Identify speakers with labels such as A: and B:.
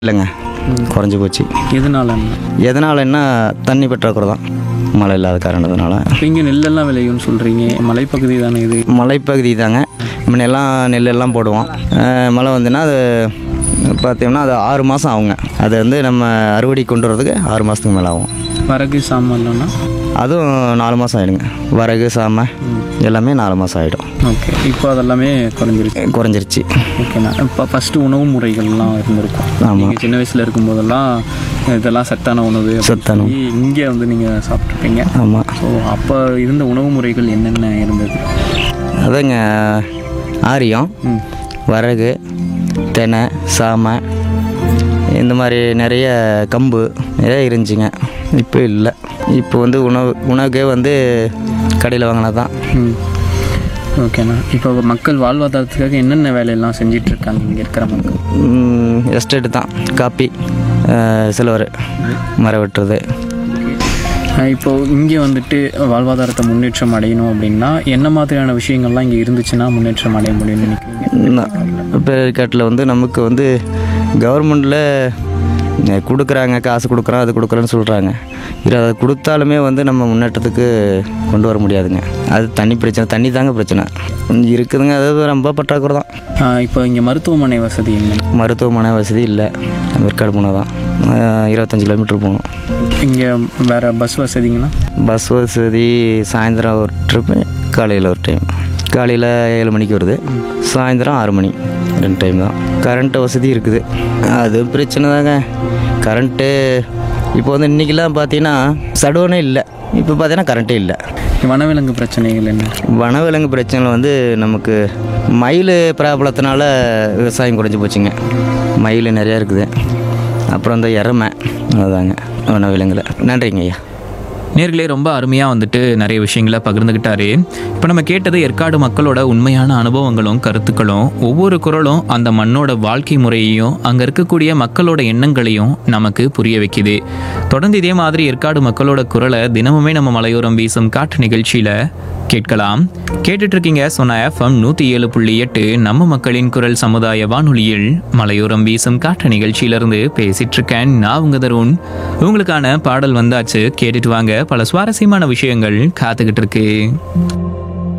A: இல்லைங்க குறைஞ்சி போச்சு
B: எதனால
A: எதனாலன்னா தண்ணி பற்றாக்குறை தான் மழை இல்லாத காரணத்தினால
B: இப்போ இங்கே நெல்லெல்லாம் விளையும்னு சொல்கிறீங்க மலைப்பகுதி தானே இது
A: மலைப்பகுதி தாங்க முன்னெல்லாம் நெல்லெல்லாம் போடுவோம் அஹ் மழை வந்துன்னா அது பார்த்தீங்கன்னா அது ஆறு மாதம் ஆகுங்க அது வந்து நம்ம அறுவடை கொண்டு வரதுக்கு ஆறு மாதத்துக்கு மேலே ஆகும்
B: வரகு சாமான்லன்னா
A: அதுவும் நாலு மாதம் ஆகிடுங்க வரகு சாமை எல்லாமே நாலு மாதம் ஆகிடும்
B: ஓகே இப்போ அதெல்லாமே குறைஞ்சிருச்சு
A: குறைஞ்சிருச்சு
B: ஓகேண்ணா இப்போ ஃபஸ்ட்டு உணவு முறைகள்லாம் இருந்திருக்கும்
A: ஆமாம்.
B: நீங்கள் சின்ன வயசில் இருக்கும்போதெல்லாம் இதெல்லாம் சத்தான உணவு
A: சத்தான
B: இங்கே வந்து நீங்கள் சாப்பிட்ருப்பீங்க
A: ஆமாம்
B: ஸோ அப்போ இருந்த உணவு முறைகள் என்னென்ன இருந்தது
A: அதாங்க ஆரியம்
B: ம்
A: வரகு தெனை சாமை இந்த மாதிரி நிறைய கம்பு நிறைய இருந்துச்சுங்க இப்போ இல்லை இப்போ வந்து உணவு உணவுக்கே வந்து கடையில் வாங்கினா தான்
B: ம் ஓகேண்ணா இப்போ மக்கள் வாழ்வாதாரத்துக்காக என்னென்ன வேலையெல்லாம் செஞ்சிட்டு இருக்காங்க இங்கே இருக்கிற மக்கள்
A: எஸ்டேட்டு தான் காப்பி சிலவர் மரம் வெட்டுறது
B: அஹ் இப்போ இங்கே வந்துட்டு வாழ்வாதாரத்தை முன்னேற்றம் அடையணும் அப்படின்னா என்ன மாதிரியான விஷயங்கள்லாம் இங்கே இருந்துச்சுன்னா முன்னேற்றம் அடைய முடியும்னு நினைக்கிறீங்க
A: பேரிக்காட்டில் வந்து நமக்கு வந்து கவர்மெண்டில் கொடுக்குறாங்க காசு கொடுக்குறோம் அது கொடுக்குறோன்னு சொல்கிறாங்க இது அதை கொடுத்தாலுமே வந்து நம்ம முன்னேற்றத்துக்கு கொண்டு வர முடியாதுங்க அது தண்ணி பிரச்சனை தண்ணி தாங்க பிரச்சனை கொஞ்சம் இருக்குதுங்க அதாவது ரொம்ப பற்றாக்குறை தான்
B: அஹ் இப்போ இங்கே மருத்துவமனை வசதி என்ன
A: மருத்துவமனை வசதி இல்லை ஏற்காடு போனால் தான் அஹ் இருபத்தஞ்சி கிலோமீட்டர் போகணும்
B: இங்கே வேறு பஸ் வசதிங்கன்னா
A: பஸ் வசதி சாயந்தரம் ஒரு ட்ரிப்பு காலையில் ஒரு டைம் காலையில் ஏழு மணிக்கு வருது சாயந்தரம் ஆறு மணி ரெண்டு டைம் தான் கரண்ட் வசதி இருக்குது அது பிரச்சனை தாங்க கரண்ட்டு இப்போ வந்து இன்றைக்கெல்லாம் பார்த்தீங்கன்னா சடுவனே இல்லை இப்போ பார்த்தீங்கன்னா கரண்ட்டே இல்லை
B: வனவிலங்கு பிரச்சனைகள் என்ன
A: வனவிலங்கு பிரச்சனை வந்து நமக்கு மயில் பிராபலத்தினால விவசாயம் குறைஞ்சி போச்சுங்க மயில் நிறையா இருக்குது அப்புறம் இந்த எருமை அதுதாங்க வனவிலங்குல நன்றிங்க ஐயா
C: நேர்களே ரொம்ப அருமையாக வந்துட்டு நிறைய விஷயங்களை பகிர்ந்துக்கிட்டாரு இப்போ நம்ம கேட்டது ஏற்காடு மக்களோட உண்மையான அனுபவங்களும் கருத்துக்களும் ஒவ்வொரு குரலும் அந்த மண்ணோட வாழ்க்கை முறையையும் அங்கே இருக்கக்கூடிய மக்களோட எண்ணங்களையும் நமக்கு புரிய வைக்குது தொடர்ந்து இதே மாதிரி ஏற்காடு மக்களோட குரலை தினமுமே நம்ம மலையோரம் வீசும் காற்று நிகழ்ச்சியில் கேட்கலாம் கேட்டுட்டு இருக்கீங்க சொன்ன எஃப்எம் நூற்றி ஏழு புள்ளி எட்டு நம்ம மக்களின் குரல் சமுதாய வானொலியில் மலையோரம் வீசும் காற்று நிகழ்ச்சியிலிருந்து பேசிட்டு இருக்கேன் நான் உங்க தருண் உங்களுக்கான பாடல் வந்தாச்சு கேட்டுட்டு வாங்க பல சுவாரஸ்யமான விஷயங்கள் காத்துக்கிட்டு இருக்கு